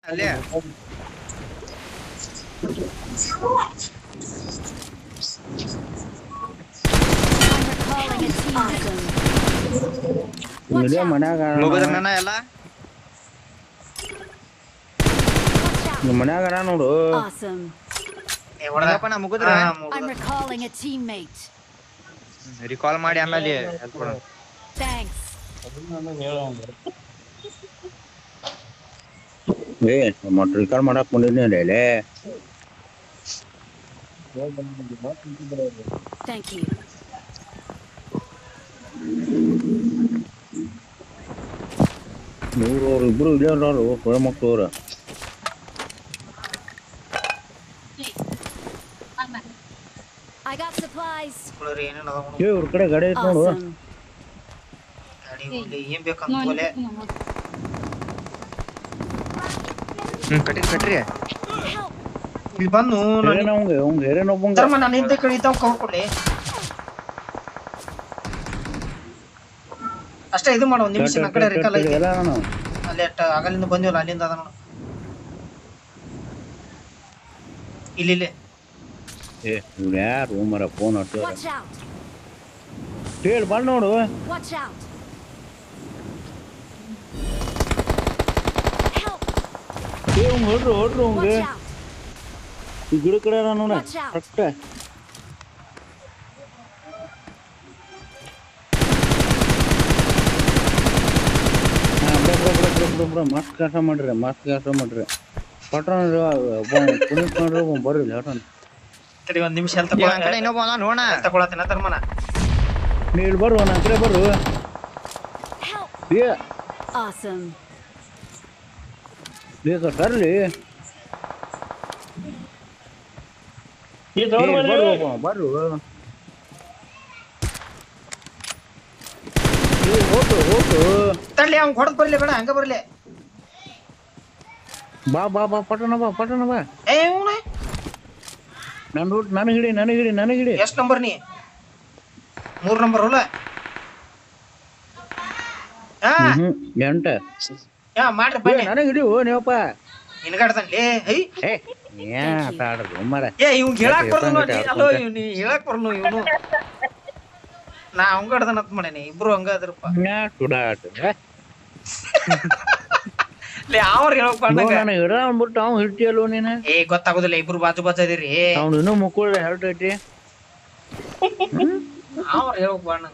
ಅಲ್ಲೇ I'm recalling a team zone. Watch ಇಲ್ಲೇ out! ಮನ್ಯಾಗ ಮುಗಿದ್ರ ನನ್ನ ಎಲ್ಲ Watch out! ನಿಮ್ಮ ಮನ್ಯಾಗ ಅದಾನ ನೋಡು Awesome. ಏ ಹೊಡ್ದ. ಹೆಂಗಪ್ಪ ನಾ ಮುಗಿದ್ರ ಹಾ, ಮುಗ್ದ. I'm recalling a teammate. Recall ಮಾಡಿ ಆಮೇಲೆ help ಕೊಡು. Thanks. ಏ ಮತ್ ರಿಕಾರ್ಡ್ ಮಾಡಕ್ ಬಂದಿದ್ನಿ ಅಲ್ಲೇ Thank you. ಇವ್ರು ಅವ್ರು ಇಬ್ರು ಇಲ್ಲೇ ಅವ್ರು ಹೊಳೆ ಮಕ್ಳು ಅವ್ರ I got supplies. ಹುಡುಗ್ರು ಏನೇನ್ ಅದಾವ ನೋಡು. ಏ ಇವ್ರ ಕಡೆ ಗಾಡಿ ಐತ್ ನೋಡು Awesome. ಗಾಡಿ ಹೋಗ್ಲಿ, ಏನ್ ಬೇಕಂತ ಒಲೆ ಹ್ಮ್ ಕಟ್ರಿ ಕಟ್ರಿ Help! ಇಲ್ಲಿ ಬಂದು ನಾನು ಹೇರೇನ ಅವಂಗ ಅವಂಗ ಹೇರೇನ ಒಬ್ಬಂಗ ಧರ್ಮ ನಾನು ಹಿಂದೆ ಕಳಿತಾವ ಕವ್ ಕೊಡ್ಲಿ ಅಷ್ಟೇ ಇದು ಮಾಡು ಒಂದ್ ನಿಮಿಷ ನನ್ನ ಕಡೆ ರಿಕಲ್ ಐತಿ ಎಲ್ಲ ನಾನು ಅಲ್ಲಿ ಅಟ್ಟ ಆಗಲಿಂದ ಬಂದಿವಲ್ಲ ಅಲ್ಲಿಂದ ಅದ ನೋಡು ಇಲ್ಲಿ ಇಲ್ಲಿ ಏ ಇವ್ರು ಯಾರು ಮರ ಫೋನ್ ಹಟ್ಟ Watch out! ಹೇಳಿ ಬಂದ್ ನೋಡು Watch out! Help! ಏ ಅವ್ನ್ ಹೊಡ್ರು ಹೊಡ್ರು ಅವಂಗ Watch out! ಈ ಗಿಡ ಕಡೆ ಅದ ನೋಡ Watch out. ಕರೆಕ್ಟ್ ಹಾ ಬಿಡ ಬಿಡ ಬಿಡ ಬಿಡ ಬಿಡ ಬಿಡ ಮಸ್ತ್ ಕೆಲಸ ಮಾಡ್ರಿ ಮಸ್ತ್ ಕೆಲಸ ಮಾಡ್ರಿ ಪಟ್ರ ಪುನೀತ್ ನೋಡ್ರಿ ಒಬ್ಬ ಬರ್ರಿ ಹೇಳ್ತಾನ ತಡಿ ಒಂದ್ ನಿಮಿಷ ಅಂತ ಈ ನನ್ ಕಡೆ ಇನ್ನೊಬ್ಬ ಅಲ್ಲ ನೋಡ ತಗೊಳತ್ತಿನ ಧರ್ಮನ ನೀ ಇಲ್ಲಿ ಬರ್ರು ನನ್ನ ಕಡೆ ಬರ್ರು Help! ಏ Awesome. ಬೇಕ ತರ್ಲಿ ಈ ಏ, ದೊಡ್ಡ ಬರ್ರು ಒಬ್ಬ, ಬರ್ರು ಏ ಹೋಟು ಹೋಟು ತಡ್ಲಿ ಅವ್ನ್ ಹೊಡೆದ್ ಬರ್ಲಿ ಬೇಡ ಹಂಗ ಬರ್ಲಿ ಬಾ ಬಾ ಬಾ ಪಟನ ಬಾ ಪಟನ ಬಾ ಏ ಇವ್ನ ನನ್ ರೂಟ್ ನನಗೆ ಹಿಡಿ ನನಗೆ ಹಿಡಿ ನನಗೆ ಹಿಡಿ ಎಷ್ಟ್ ನಂಬರ್ ನೀ ಮೂರ್ ನಂಬರ್ ಹೊಲ ಹಾ ಹ್ಮ್ ಎಂಟ ಯಾ ಮಾಡ್ರಿ ಏ, ಬನ್ನಿ ನನಗೆ ಹಿಡಿ ಓ ನೀವಪ್ಪ ನಿನ್ಗಾಡ್ತಾನ್ಲಿ ಹೈ ಏ ಏನ್ ಆಟ ಆಡ್ರಿ ಮರ ಏ ಇವ್ನ್ ಹೇಳಕ್ ಬರ್ದು ನೋಡಿ ಹೇಳ್ಕೊಂತ ಅಲ್ಲೋ ಇವ್ನಿ ಹೇಳಕ್ ಬರ್ನು ಇವನು ನಾ ಅವಂಗ ಹಿಡ್ದನಂತ ಮಾಡೇನಿ ಇಬ್ರು ಹಂಗ ಅದ್ರಪ್ಪ ಸುಡ ಆಟ ಲೇ ಅವ್ರ ಹೇಳಕ್ ಬಂದಾಗ ನನಗೆ ಹಿಡ ಅಂದ್ಬಿಟ್ಟು ಅವ್ನು ಹಿಡ್ತಿಯಲ್ಲೋ ನೀನು ಏ ಗೊತ್ತಾಗೋದಿಲ್ಲ ಇಬ್ರು ಬಾಜು ಬಾಜು ಅದಿರಿ ಅವ್ನು ಇನ್ನೂ ಮುಕ್ಕುಳ ಹೇಳ್ತೈತಿ ಅವ್ರ ಹೇಳಕ್ ಬಾಣ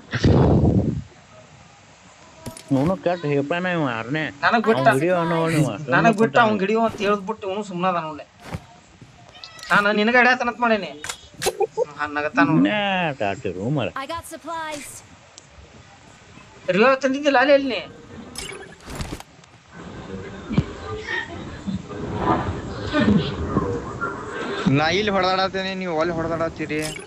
ಅವನು ಕೆಟ್ಟ ಹೇಪಾನ ಇವ ಆರ್ನೆ ನನಗ್ ಬಿಟ್ಟ ಅವ್ನು ಹಿಡಿಯೋ ಅನ್ನೋ ನೀವು ನನಗ್ ಬಿಟ್ಟ ಅವ್ನ್ ಗಿಡಿಯೋ ಅಂತ ಹೇಳಿದ್ಬಿಟ್ಟು ಇವನು ಸುಮ್ಮನದ ನೋಡ್ಲೆ ನಾನು ನಿನಗ ಹಿಡಿಯತನಂತ ಮಾಡೇನಿ ನಗತಾನ ಆಟ ಆಡ್ತಿರು ಮರ I got supplies. ರಿಯೋ ತಂದಿದ್ದಿಲ್ಲ ಅಲ್ಲಿ ಅಲ್ಲಿ ನಾ ಇಲ್ಲಿ ಹೊಡೆದಾಡತ್ತೇನೆ ನೀವು ಅಲ್ಲಿ ಹೊಡೆದಾಡತ್ತೀರಿ